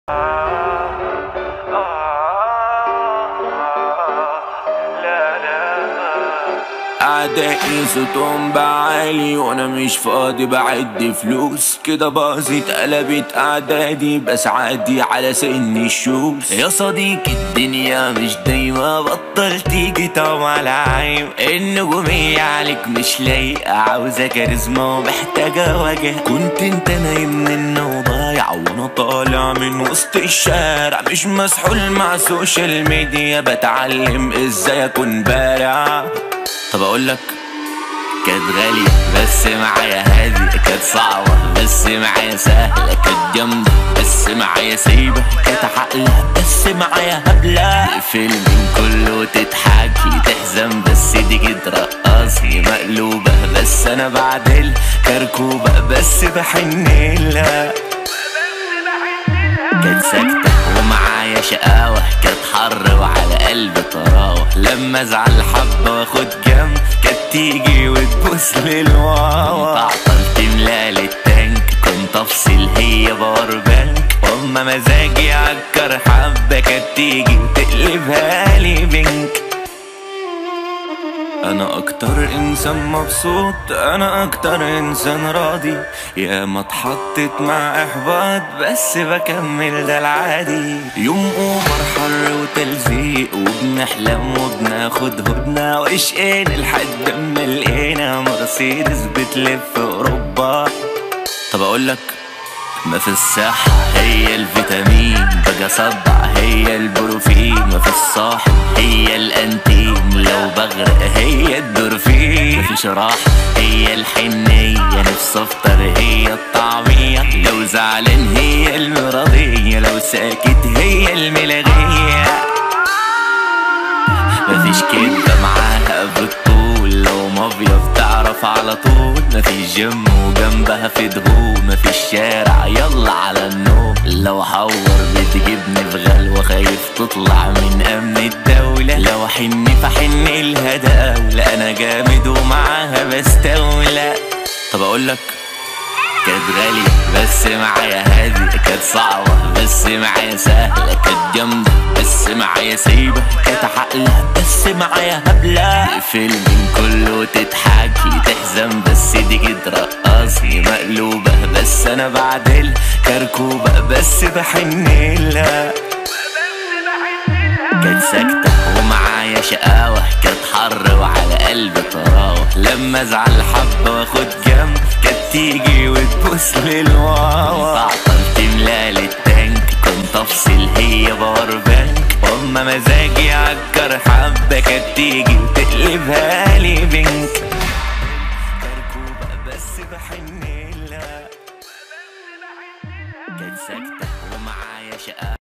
أعدائي صوتهم بعالي وأنا مش فاضي بعد فلوس كده باظت قلبت أعدادي بس عادي على سن الشوز يا صديقي الدنيا مش دايما بطل تيجي طبعا العيب النجومية عليك مش لايقة عاوزة كاريزما ومحتاجة وجه كنت انت نايم من وضايع وانا طالع من وسط الشارع مش مسحول مع السوشيال ميديا بتعلم ازاي اكون بارع طب اقول لك كانت غالية بس معايا هادي كانت صعبة بس معايا سهلة كانت جامدة بس معايا سايبة كانت عقلة بس معايا هبلة الفيلم كله تضحكي تحزن بس دي كده رقاصي مقلوبة بس انا بعدل كركوبة بس بحن لها كانت ساكتة ومعايا شقاوة كانت حر وعلى قلبي طراوة لما ازعل حبة واخد جنب كانت تيجي وتبوس للواوا تعطلت ملال التانك كنت افصل هي باور بانك واما مزاجي عكر حبة كانت تيجي وتقلبها لي بنك انا اكتر انسان مبسوط انا اكتر انسان راضي يا ما اتحطت مع احباط بس بكمل ده العادي يوم اوفر حر وتلزيق وبنحلم وبناخد هدنة واشقين لحد ما لقينا مرسيدس بتلف اوروبا طب اقول لك ما في الصحة هي الفيتامين بقى صدع هي البروفين ما في الصاحب هي الانتيم لو بغرق هي الدورفين مفيش راحة هي الحنية نفس افطر هي الطعمية لو زعلان هي المراضية لو ساكت هي الملغية مفيش كدبة معاها بالطول لو مافيا بتعرف على طول مفيش جيم وجنبها في دهون مفيش شارع يلا على النوم لو حور بتجيبني في غلوة خايف تطلع من أمن الدولة لو حن فحن لها دولة أنا جامد ومعاها بستولى طب أقولك كانت غالية بس معايا هادي كانت صعبة بس معايا سهلة كانت جامدة بس معايا سايبة كانت عقلة بس معايا هبلة الفيلم كله تضحكي تحزن بس دي كده رقاصي مقلوبة بس أنا بعدل كركوبة بس بحن لها كانت ساكتة ومعايا شقاوة كانت حر وعلى قلبي طراوة لما ازعل حبة واخد جنب كانت تيجي وتبوس للواوا تعطلت ملال التانك كنت افصل هي باور بانك واما مزاجي عكر حبة كانت تيجي وتقلبها لي بنك كركوبة بس بحن لها كانت ساكتة ومعايا شقاوة